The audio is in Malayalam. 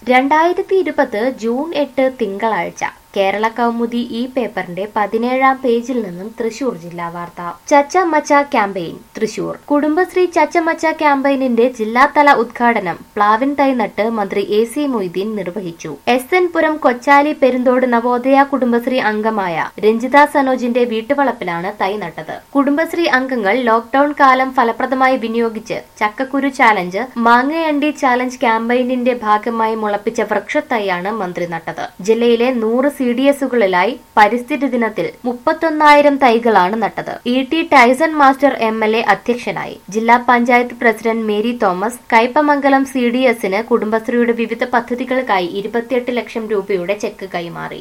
രണ്ടായിരത്തി ഇരുപത് ജൂൺ എട്ട് തിങ്കളാഴ്ച കേരള കൗമുദി ഈ പേപ്പറിന്റെ പതിനേഴാം പേജിൽ നിന്നും തൃശൂർ ജില്ലാ വാർത്ത ചച്ച മച്ച ക്യാമ്പയിൻ തൃശൂർ കുടുംബശ്രീ ചച്ച മച്ച ക്യാമ്പയിനിന്റെ ജില്ലാതല ഉദ്ഘാടനം പ്ലാവിൻ തൈ നട്ട് മന്ത്രി എ സി മൊയ്തീൻ നിർവഹിച്ചു എസ് എൻ പുരം കൊച്ചാലി പെരുന്തോട് നവോദയ കുടുംബശ്രീ അംഗമായ രഞ്ജിത സനോജിന്റെ വീട്ടുവളപ്പിലാണ് തൈ നട്ടത് കുടുംബശ്രീ അംഗങ്ങൾ ലോക്ഡൌൺ കാലം ഫലപ്രദമായി വിനിയോഗിച്ച് ചക്കക്കുരു ചാലഞ്ച് മാങ്ങയണ്ടി ചാലഞ്ച് ക്യാമ്പയിനിന്റെ ഭാഗമായി മുളപ്പിച്ച വൃക്ഷത്തൈയാണ് മന്ത്രി നട്ടത് ജില്ലയിലെ നൂറ് സി ഡി എസുകളിലായി പരിസ്ഥിതി ദിനത്തിൽ മുപ്പത്തൊന്നായിരം തൈകളാണ് നട്ടത് E T Tyson master M L A അധ്യക്ഷനായി ജില്ലാ panchayat president Mary Thomas Kaipamangalam C D എസിന് കുടുംബശ്രീയുടെ വിവിധ പദ്ധതികൾക്കായി ഇരുപത്തിയെട്ട് ലക്ഷം രൂപയുടെ ചെക്ക് കൈമാറി